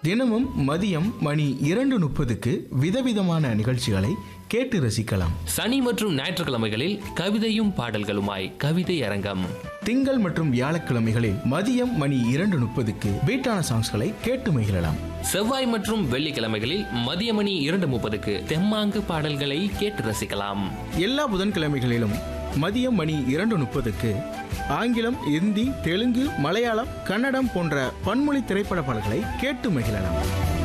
தினமும் மதியம் மணி இரண்டு முப்பதுக்கு விதவிதமான நிகழ்ச்சிகளை கேட்டு ரசிக்கலாம் சனி மற்றும் ஞாயிற்றுக்கிழமைகளில் கவிதையும் பாடல்களுமாய் கவிதை அரங்கம் திங்கள் மற்றும் வியாழக்கிழமைகளில் மதியம் மணி இரண்டு முப்பதுக்கு பீட்டான சாங்ஸ்களை கேட்டு மகிழலாம் செவ்வாய் மற்றும் வெள்ளிக்கிழமைகளில் மதிய மணி இரண்டு முப்பதுக்கு தெம்மாங்கு பாடல்களை கேட்டு ரசிக்கலாம் எல்லா புதன்கிழமைகளிலும் மதியம் மணி இரண்டு முப்பதுக்கு ஆங்கிலம் இந்தி தெலுங்கு மலையாளம் கன்னடம் போன்ற பன்மொழி திரைப்பட பாடல்களை கேட்டு மகிழலாம்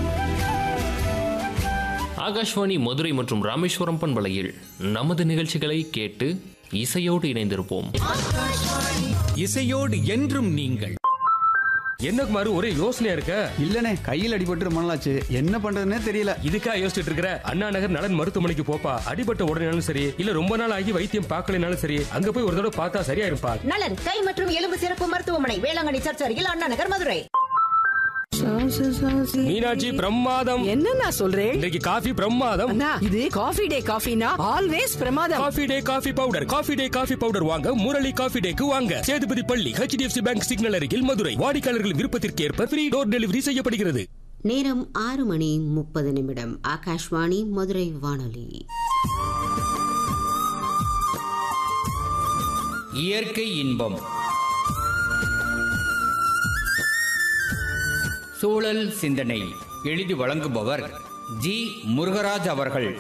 ஆகாஷ்வாணி மதுரை மற்றும் ராமேஸ்வரம் பண்பலையில் நமது நிகழ்ச்சிகளை கேட்டு இசையோடு இணைந்திருப்போம் இசையோடு என்றும் நீங்கள் என்ன குமார் ஒரே யோசனையா இருக்க இல்லனே கையில் அடிபட்டு ரொம்ப நாளாச்சு என்ன பண்றதுன்னே தெரியல இதுக்கா யோசிச்சுட்டு இருக்கிற அண்ணா நகர் நலன் மருத்துவமனைக்கு போப்பா அடிபட்ட உடனேனாலும் சரி இல்ல ரொம்ப நாள் ஆகி வைத்தியம் பார்க்கலனாலும் சரி அங்க போய் ஒரு தடவை பார்த்தா சரியா இருப்பா நலன் கை மற்றும் எலும்பு சிறப்பு மருத்துவமனை வேளாங்கண்ணி சர்ச் அருகில் அண்ணா நகர் மதுரை மீனாட்சி பிரமாதம் என்ன நான் சொல்றேன் இன்னைக்கு காஃபி பிரமாதம் அண்ணா இது காஃபி டே காஃபினா ஆல்வேஸ் பிரமாதம் coffee day coffee powder coffee day coffee powder வாங்க முரளி காஃபி டேக்கு வாங்க சேதுபதி பள்ளி ஹெச்டிஎஃப்சி பேங்க் சிக்னல் அருகில் மதுரை வாடிக்கையாளர்கள் விருப்பத்திற்கு ஏற்ப ஃப்ரீ டோர் டெலிவரி செய்யப்படுகிறது நேரம் ஆறு மணி முப்பது நிமிடம் ஆகாஷ்வாணி மதுரை வானொலி இயற்கை இன்பம் சூழல் சிந்தனை எழுதி வழங்குபவர் ஜி முருகராஜ் அவர்கள்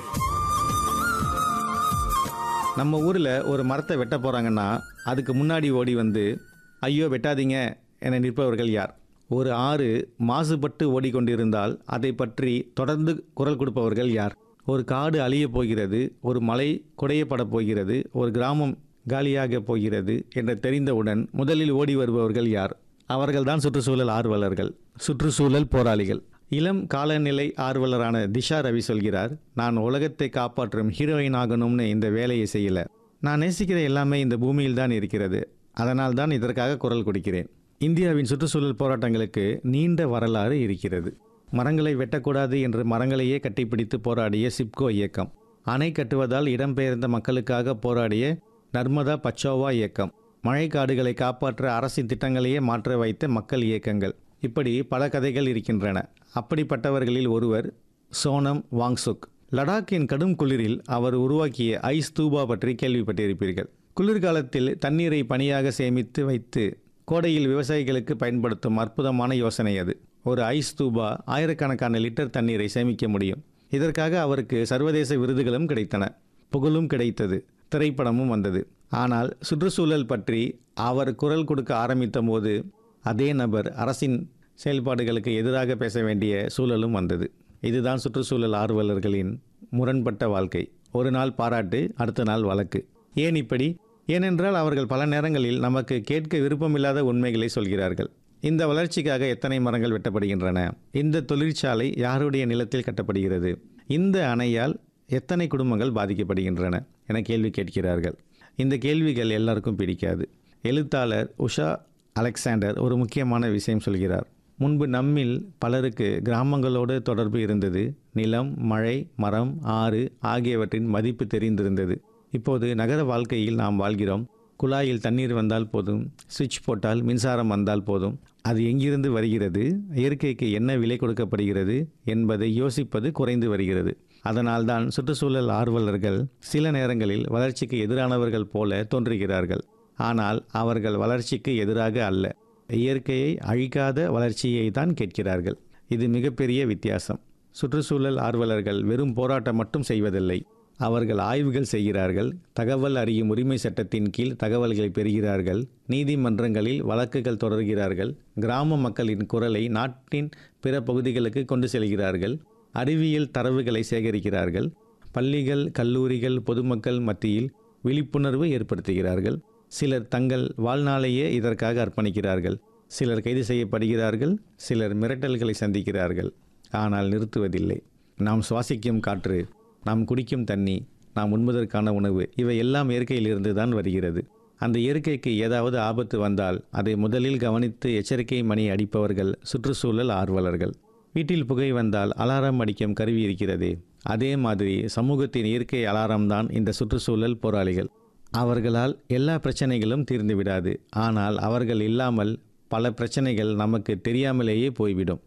நம்ம ஊரில் ஒரு மரத்தை வெட்ட போகிறாங்கன்னா அதுக்கு முன்னாடி ஓடி வந்து ஐயோ வெட்டாதீங்க என நிற்பவர்கள் யார் ஒரு ஆறு மாசுபட்டு ஓடிக்கொண்டிருந்தால் அதை பற்றி தொடர்ந்து குரல் கொடுப்பவர்கள் யார் ஒரு காடு அழியப் போகிறது ஒரு மலை குடையப்படப் போகிறது ஒரு கிராமம் காலியாக போகிறது என்று தெரிந்தவுடன் முதலில் ஓடி வருபவர்கள் யார் அவர்கள்தான் சுற்றுச்சூழல் ஆர்வலர்கள் சுற்றுச்சூழல் போராளிகள் இளம் காலநிலை ஆர்வலரான திஷா ரவி சொல்கிறார் நான் உலகத்தை காப்பாற்றும் ஹீரோயின் ஆகணும்னு இந்த வேலையை செய்யல நான் நேசிக்கிற எல்லாமே இந்த பூமியில் தான் இருக்கிறது அதனால் தான் இதற்காக குரல் கொடுக்கிறேன் இந்தியாவின் சுற்றுச்சூழல் போராட்டங்களுக்கு நீண்ட வரலாறு இருக்கிறது மரங்களை வெட்டக்கூடாது என்று மரங்களையே கட்டிப்பிடித்து போராடிய சிப்கோ இயக்கம் அணை கட்டுவதால் இடம்பெயர்ந்த மக்களுக்காக போராடிய நர்மதா பச்சோவா இயக்கம் மழைக்காடுகளை காப்பாற்ற அரசின் திட்டங்களையே மாற்ற வைத்த மக்கள் இயக்கங்கள் இப்படி பல கதைகள் இருக்கின்றன அப்படிப்பட்டவர்களில் ஒருவர் சோனம் வாங்சுக் லடாக்கின் கடும் குளிரில் அவர் உருவாக்கிய ஐஸ் தூபா பற்றி கேள்விப்பட்டிருப்பீர்கள் குளிர்காலத்தில் தண்ணீரை பனியாக சேமித்து வைத்து கோடையில் விவசாயிகளுக்கு பயன்படுத்தும் அற்புதமான யோசனை அது ஒரு ஐஸ் தூபா ஆயிரக்கணக்கான லிட்டர் தண்ணீரை சேமிக்க முடியும் இதற்காக அவருக்கு சர்வதேச விருதுகளும் கிடைத்தன புகழும் கிடைத்தது திரைப்படமும் வந்தது ஆனால் சுற்றுச்சூழல் பற்றி அவர் குரல் கொடுக்க ஆரம்பித்த போது அதே நபர் அரசின் செயல்பாடுகளுக்கு எதிராக பேச வேண்டிய சூழலும் வந்தது இதுதான் சுற்றுச்சூழல் ஆர்வலர்களின் முரண்பட்ட வாழ்க்கை ஒரு நாள் பாராட்டு அடுத்த நாள் வழக்கு ஏன் இப்படி ஏனென்றால் அவர்கள் பல நேரங்களில் நமக்கு கேட்க விருப்பமில்லாத உண்மைகளை சொல்கிறார்கள் இந்த வளர்ச்சிக்காக எத்தனை மரங்கள் வெட்டப்படுகின்றன இந்த தொழிற்சாலை யாருடைய நிலத்தில் கட்டப்படுகிறது இந்த அணையால் எத்தனை குடும்பங்கள் பாதிக்கப்படுகின்றன என கேள்வி கேட்கிறார்கள் இந்த கேள்விகள் எல்லாருக்கும் பிடிக்காது எழுத்தாளர் உஷா அலெக்சாண்டர் ஒரு முக்கியமான விஷயம் சொல்கிறார் முன்பு நம்மில் பலருக்கு கிராமங்களோடு தொடர்பு இருந்தது நிலம் மழை மரம் ஆறு ஆகியவற்றின் மதிப்பு தெரிந்திருந்தது இப்போது நகர வாழ்க்கையில் நாம் வாழ்கிறோம் குழாயில் தண்ணீர் வந்தால் போதும் சுவிட்ச் போட்டால் மின்சாரம் வந்தால் போதும் அது எங்கிருந்து வருகிறது இயற்கைக்கு என்ன விலை கொடுக்கப்படுகிறது என்பதை யோசிப்பது குறைந்து வருகிறது அதனால்தான் சுற்றுச்சூழல் ஆர்வலர்கள் சில நேரங்களில் வளர்ச்சிக்கு எதிரானவர்கள் போல தோன்றுகிறார்கள் ஆனால் அவர்கள் வளர்ச்சிக்கு எதிராக அல்ல இயற்கையை அழிக்காத வளர்ச்சியை தான் கேட்கிறார்கள் இது மிகப்பெரிய வித்தியாசம் சுற்றுச்சூழல் ஆர்வலர்கள் வெறும் போராட்டம் மட்டும் செய்வதில்லை அவர்கள் ஆய்வுகள் செய்கிறார்கள் தகவல் அறியும் உரிமை சட்டத்தின் கீழ் தகவல்களை பெறுகிறார்கள் நீதிமன்றங்களில் வழக்குகள் தொடர்கிறார்கள் கிராம மக்களின் குரலை நாட்டின் பிற பகுதிகளுக்கு கொண்டு செல்கிறார்கள் அறிவியல் தரவுகளை சேகரிக்கிறார்கள் பள்ளிகள் கல்லூரிகள் பொதுமக்கள் மத்தியில் விழிப்புணர்வு ஏற்படுத்துகிறார்கள் சிலர் தங்கள் வாழ்நாளையே இதற்காக அர்ப்பணிக்கிறார்கள் சிலர் கைது செய்யப்படுகிறார்கள் சிலர் மிரட்டல்களை சந்திக்கிறார்கள் ஆனால் நிறுத்துவதில்லை நாம் சுவாசிக்கும் காற்று நாம் குடிக்கும் தண்ணி நாம் உண்பதற்கான உணவு இவை எல்லாம் இயற்கையிலிருந்து தான் வருகிறது அந்த இயற்கைக்கு ஏதாவது ஆபத்து வந்தால் அதை முதலில் கவனித்து எச்சரிக்கை மணி அடிப்பவர்கள் சுற்றுச்சூழல் ஆர்வலர்கள் வீட்டில் புகை வந்தால் அலாரம் அடிக்கும் கருவி இருக்கிறதே அதே மாதிரி சமூகத்தின் இயற்கை அலாரம் தான் இந்த சுற்றுச்சூழல் போராளிகள் அவர்களால் எல்லா பிரச்சனைகளும் தீர்ந்து விடாது ஆனால் அவர்கள் இல்லாமல் பல பிரச்சனைகள் நமக்கு தெரியாமலேயே போய்விடும்